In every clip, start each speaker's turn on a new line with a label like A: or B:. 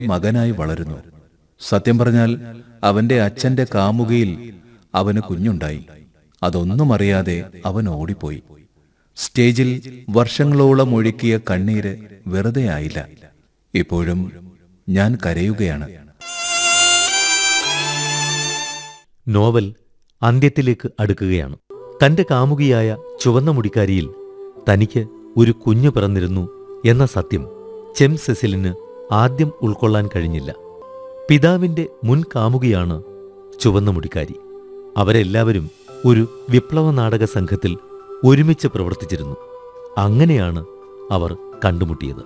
A: മകനായി വളരുന്നു സത്യം പറഞ്ഞാൽ അവന്റെ അച്ഛന്റെ കാമുകയിൽ അവന് കുഞ്ഞുണ്ടായി അതൊന്നും അറിയാതെ അവൻ ഓടിപ്പോയി സ്റ്റേജിൽ വർഷങ്ങളോളം ഒഴുക്കിയ കണ്ണീര് വെറുതെ ആയില്ല ഇപ്പോഴും ഞാൻ കരയുകയാണ്
B: നോവൽ അന്ത്യത്തിലേക്ക് അടുക്കുകയാണ് തന്റെ കാമുകിയായ ചുവന്ന മുടിക്കാരിയിൽ തനിക്ക് ഒരു കുഞ്ഞു പിറന്നിരുന്നു എന്ന സത്യം ചെം സെസിലിന് ആദ്യം ഉൾക്കൊള്ളാൻ കഴിഞ്ഞില്ല പിതാവിന്റെ മുൻ കാമുകിയാണ് ചുവന്ന മുടിക്കാരി അവരെല്ലാവരും ഒരു വിപ്ലവ നാടക സംഘത്തിൽ ഒരുമിച്ച് പ്രവർത്തിച്ചിരുന്നു അങ്ങനെയാണ് അവർ കണ്ടുമുട്ടിയത്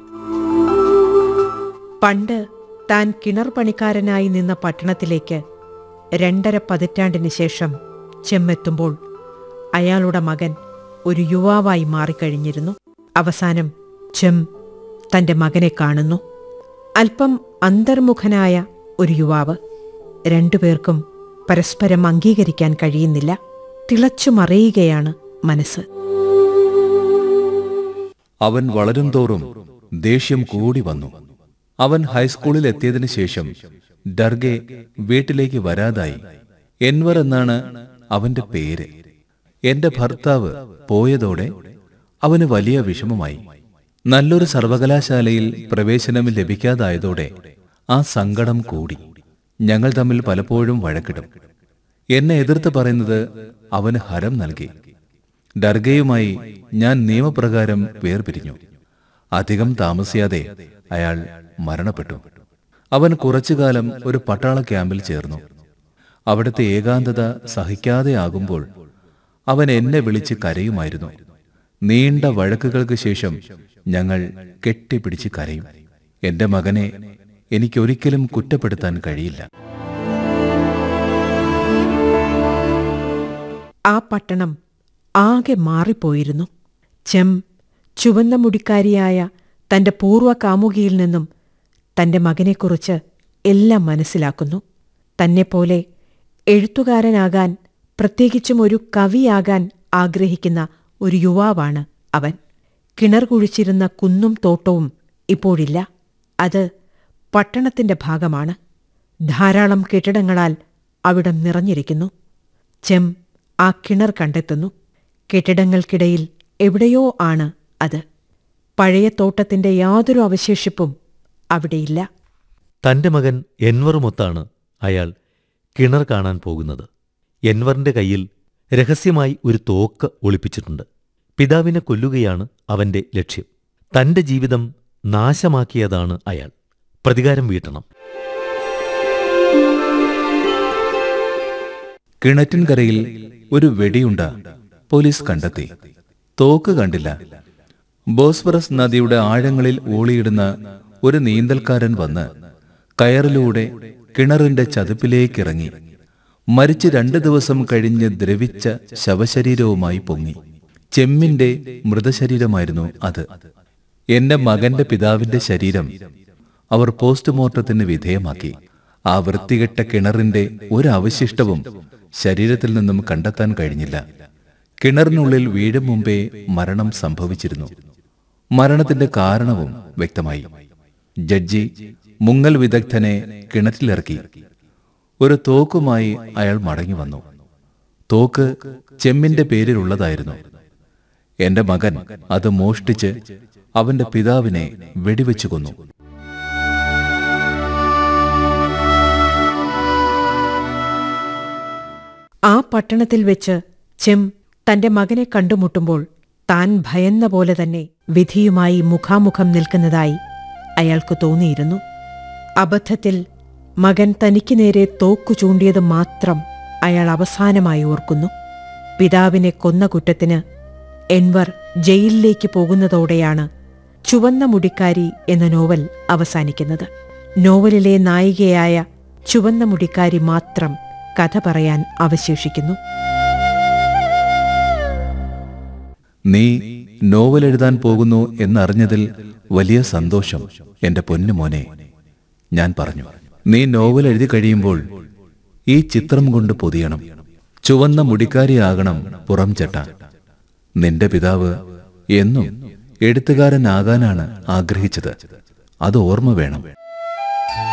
C: പണ്ട് താൻ കിണർ പണിക്കാരനായി നിന്ന പട്ടണത്തിലേക്ക് രണ്ടര പതിറ്റാണ്ടിന് ശേഷം ചെമ്മെത്തുമ്പോൾ അയാളുടെ മകൻ ഒരു യുവാവായി മാറിക്കഴിഞ്ഞിരുന്നു അവസാനം ചെം തന്റെ മകനെ കാണുന്നു അല്പം അന്തർമുഖനായ ഒരു യുവാവ് രണ്ടുപേർക്കും പരസ്പരം അംഗീകരിക്കാൻ കഴിയുന്നില്ല തിളച്ചു മറിയുകയാണ് മനസ്സ്
A: അവൻ വളരും തോറും ദേഷ്യം കൂടി വന്നു അവൻ ഹൈസ്കൂളിൽ എത്തിയതിനു ശേഷം ഡർഗെ വീട്ടിലേക്ക് വരാതായി എൻവർ എന്നാണ് അവന്റെ പേര് എന്റെ ഭർത്താവ് പോയതോടെ അവന് വലിയ വിഷമമായി നല്ലൊരു സർവകലാശാലയിൽ പ്രവേശനം ലഭിക്കാതായതോടെ ആ സങ്കടം കൂടി ഞങ്ങൾ തമ്മിൽ പലപ്പോഴും വഴക്കിടും എന്നെ എതിർത്ത് പറയുന്നത് അവന് ഹരം നൽകി ഡർഗയുമായി ഞാൻ നിയമപ്രകാരം വേർപിരിഞ്ഞു അധികം താമസിയാതെ അയാൾ മരണപ്പെട്ടു അവൻ കുറച്ചുകാലം ഒരു പട്ടാള ക്യാമ്പിൽ ചേർന്നു അവിടുത്തെ ഏകാന്തത സഹിക്കാതെയാകുമ്പോൾ അവൻ എന്നെ വിളിച്ച് കരയുമായിരുന്നു നീണ്ട വഴക്കുകൾക്ക് ശേഷം ഞങ്ങൾ കെട്ടിപ്പിടിച്ച് കരയും എന്റെ മകനെ എനിക്കൊരിക്കലും കുറ്റപ്പെടുത്താൻ കഴിയില്ല
C: ആ പട്ടണം ആകെ മാറിപ്പോയിരുന്നു ചെം ചുവന്ന മുടിക്കാരിയായ തന്റെ പൂർവ്വ കാമുകിയിൽ നിന്നും തന്റെ മകനെക്കുറിച്ച് എല്ലാം മനസ്സിലാക്കുന്നു തന്നെപ്പോലെ എഴുത്തുകാരനാകാൻ പ്രത്യേകിച്ചും ഒരു കവിയാകാൻ ആഗ്രഹിക്കുന്ന ഒരു യുവാവാണ് അവൻ കിണർ കുഴിച്ചിരുന്ന കുന്നും തോട്ടവും ഇപ്പോഴില്ല അത് പട്ടണത്തിന്റെ ഭാഗമാണ് ധാരാളം കെട്ടിടങ്ങളാൽ അവിടം നിറഞ്ഞിരിക്കുന്നു ചെം ആ കിണർ കണ്ടെത്തുന്നു കെട്ടിടങ്ങൾക്കിടയിൽ എവിടെയോ ആണ് അത് പഴയ തോട്ടത്തിന്റെ യാതൊരു അവശേഷിപ്പും അവിടെയില്ല
B: തന്റെ മകൻ എൻവറുമൊത്താണ് അയാൾ കിണർ കാണാൻ പോകുന്നത് എൻവറിന്റെ കയ്യിൽ രഹസ്യമായി ഒരു തോക്ക് ഒളിപ്പിച്ചിട്ടുണ്ട് പിതാവിനെ കൊല്ലുകയാണ് അവന്റെ ലക്ഷ്യം തന്റെ ജീവിതം നാശമാക്കിയതാണ് അയാൾ പ്രതികാരം വീട്ടണം
A: കിണറ്റിൻകരയിൽ ഒരു വെടിയുണ്ട പോലീസ് കണ്ടെത്തി തോക്ക് കണ്ടില്ല ബോസ്ഫറസ് നദിയുടെ ആഴങ്ങളിൽ ഊളിയിടുന്ന ഒരു നീന്തൽക്കാരൻ വന്ന് കയറിലൂടെ കിണറിന്റെ ചതുപ്പിലേക്കിറങ്ങി മരിച്ച് രണ്ടു ദിവസം കഴിഞ്ഞ് ദ്രവിച്ച ശവശരീരവുമായി പൊങ്ങി ചെമ്മിന്റെ മൃതശരീരമായിരുന്നു അത് എന്റെ മകന്റെ പിതാവിന്റെ ശരീരം അവർ പോസ്റ്റ്മോർട്ടത്തിന് വിധേയമാക്കി ആ വൃത്തികെട്ട കിണറിന്റെ ഒരു അവശിഷ്ടവും ശരീരത്തിൽ നിന്നും കണ്ടെത്താൻ കഴിഞ്ഞില്ല കിണറിനുള്ളിൽ വീഴും മുമ്പേ മരണം സംഭവിച്ചിരുന്നു മരണത്തിന്റെ കാരണവും വ്യക്തമായി ജഡ്ജി മുങ്ങൽ വിദഗ്ധനെ കിണറ്റിലിറക്കി ഒരു തോക്കുമായി അയാൾ മടങ്ങി വന്നു തോക്ക് ചെമ്മിന്റെ പേരിലുള്ളതായിരുന്നു എന്റെ മകൻ അത് മോഷ്ടിച്ച് അവന്റെ പിതാവിനെ വെടിവെച്ചു കൊന്നു
C: ആ പട്ടണത്തിൽ വെച്ച് ചെം തന്റെ മകനെ കണ്ടുമുട്ടുമ്പോൾ താൻ ഭയന്ന പോലെ തന്നെ വിധിയുമായി മുഖാമുഖം നിൽക്കുന്നതായി അയാൾക്ക് തോന്നിയിരുന്നു അബദ്ധത്തിൽ മകൻ തനിക്ക് നേരെ തോക്കു ചൂണ്ടിയത് മാത്രം അയാൾ അവസാനമായി ഓർക്കുന്നു പിതാവിനെ കൊന്ന കുറ്റത്തിന് എൻവർ ജയിലിലേക്ക് പോകുന്നതോടെയാണ് ചുവന്ന മുടിക്കാരി എന്ന നോവൽ അവസാനിക്കുന്നത് നോവലിലെ നായികയായ ചുവന്ന മുടിക്കാരി മാത്രം കഥ പറയാൻ അവശേഷിക്കുന്നു
A: നീ നോവൽ എഴുതാൻ പോകുന്നു എന്നറിഞ്ഞതിൽ വലിയ സന്തോഷം എന്റെ പൊന്നു മോനെ ഞാൻ പറഞ്ഞു നീ നോവൽ എഴുതി കഴിയുമ്പോൾ ഈ ചിത്രം കൊണ്ട് പൊതിയണം ചുവന്ന മുടിക്കാരിയാകണം പുറം ചട്ട നിന്റെ പിതാവ് എന്നും എഴുത്തുകാരനാകാനാണ് ആഗ്രഹിച്ചത് അത് ഓർമ്മ വേണം